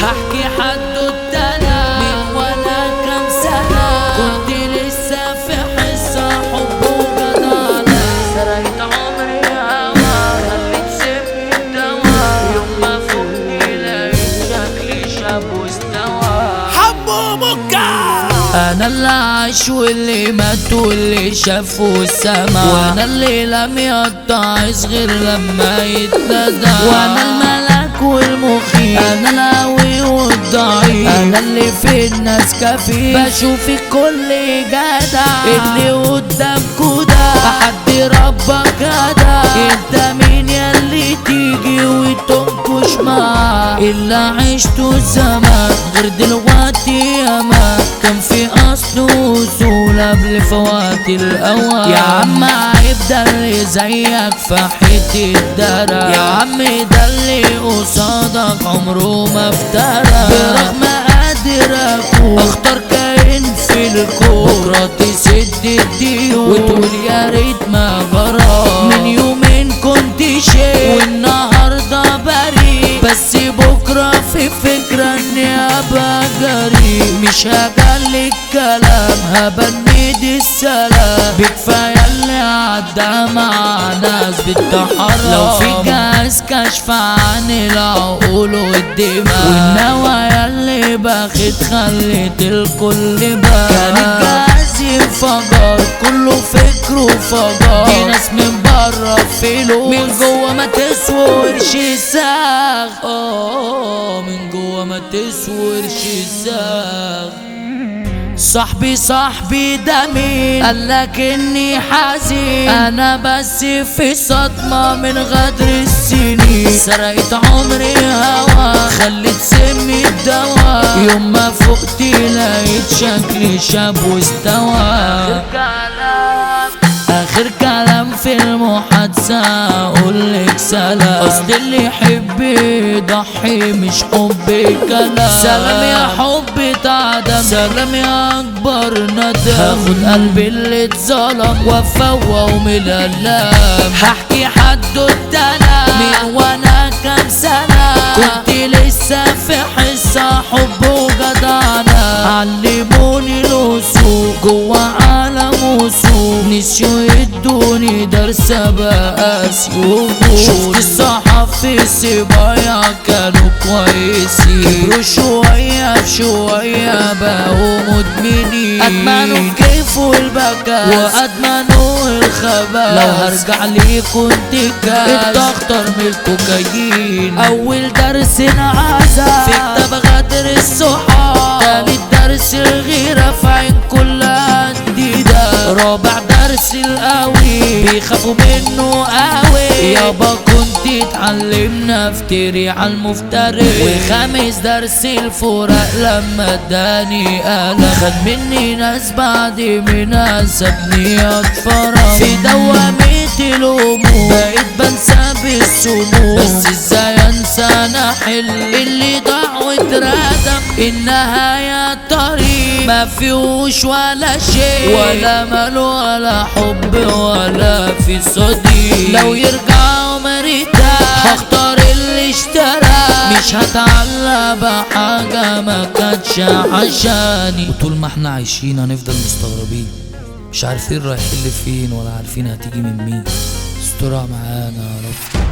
هحكي حدوتنا من وانا كام سنة كنت لسه في حصة حب وجدعنة سرقت عمري هوا خليت سمي الدوا يوم ما فوقني لقيت شكلي شاب واستوى حمو مكة انا اللي عاش واللي مات واللي شافه السما وانا اللي لم يتعظ غير لما يتندى وانا الملك والمخيف انا القوي والضعيف انا اللي في الناس كفيف بشوف الكل جدع اللي قدامكوا ده حد ربك جدع انت مين ياللي تيجي وتنكش معاه اللي عشته زمان غير دلوقتي ياما كان في اصل وصول قبل فوات الاوان يا عم عيب ده اللي زيك في حته الدرع يا عم ده اللي قصادك عمره ما افترى برغم قادر اكون اختار كائن في الكون بكره تسد الديون وتقول يا ريت ما جرى من يومين كنت شيء والنهارده بريء بس بكره في فكره اني ابقى جريء مش هجلي الكلام هبند السلام بكفايه اللي عدى مع ناس بالتحرم لو في جهاز كشف عن العقول والدماء والنوايا اللي باخد خلت الكل بقى كان الجهاز انفجر كله فكر وفجر دي ناس من بره فلوس من جوه ما تسورش ساغ اه من جوه ما تسورش ساغ صاحبي صاحبي ده مين قالك اني حزين انا بس في صدمة من غدر السنين سرقت عمري هوا خليت سمي الدواء يوم ما فقت لقيت شكلي شاب واستوى اخر كلام في المحادثة اقولك سلام اصل اللي يحب يضحي مش حب كلام سلام يا حب تعدم سلام يا اكبر ندم هاخد قلبي اللي اتظلم وافوقه من الالام هحكي حدوتنا من وانا كام سنة كنت لسه في حصة حب وجدعنة علموني الوصول جوا عالم وصول نسيوا يدوني درس بقاس شفت الصحف في السبايا كانوا كويسين كبروا شوية بشوية بقوا مدمنين أدمنوا كيف والبكاء وأدمنوا الخباث لو هرجع لي كنت كاس اختار من الكوكايين أول درس انعزل في كتاب غدر الصحاب تالت درس الغيرة في عين كل عنديدة رابع درس القوي بيخافوا منه قوي يابا كنت اتعلمنا افتري على المفتري وخامس درس الفراق لما اداني قلم خد مني ناس بعد منها سابني اتفرج في دوامة الهموم بقيت بنسى بالسموم بس ازاي انسى انا حل اللي ضاع واتردم النهاية طريق ما فيهوش ولا شيء ولا مال ولا حب ولا في صديق لو يرجع عمري تاني هختار اللي اشترى مش هتعلق بحاجة ما كانتش عشاني وطول ما احنا عايشين هنفضل مستغربين مش عارفين رايحين لفين ولا عارفين هتيجي من مين استرها معانا يا رب